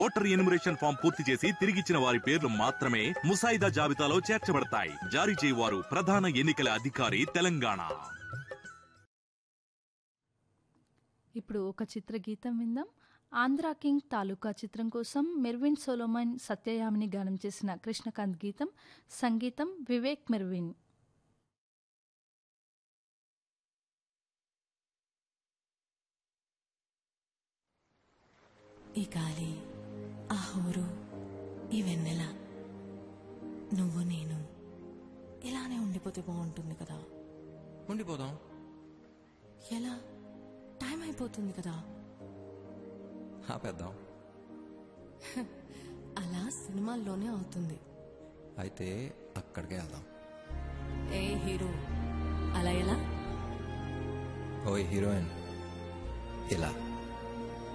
voter enumeration form పూర్తి చేసి తిరిగిచ్చిన వారి పేర్లు మాత్రమే ముసాయిదా జాబితాలో చేర్చబడతాయి జారీ చేయవారు ప్రధాన ఎన్నికల అధికారి తెలంగాణ ఇప్పుడు ఒక చిత్ర గీతం విందాం ఆంధ్ర కింగ్ తాలూకా చిత్రం కోసం మెర్విన్ సోలోమన్ సత్యయామిని గానం చేసిన కృష్ణకాంత్ గీతం సంగీతం వివేక్ మెర్విన్ ఈ గాలి ఆ హోరు ఈ వెన్నెల నువ్వు నేను ఇలానే ఉండిపోతే బాగుంటుంది కదా ఉండిపోదాం ఎలా టైం అయిపోతుంది కదా ఆపేద్దాం అలా సినిమాల్లోనే అవుతుంది అయితే అక్కడికే వెళ్దాం ఏ హీరో అలా ఎలా ఓ హీరోయిన్ ఇలా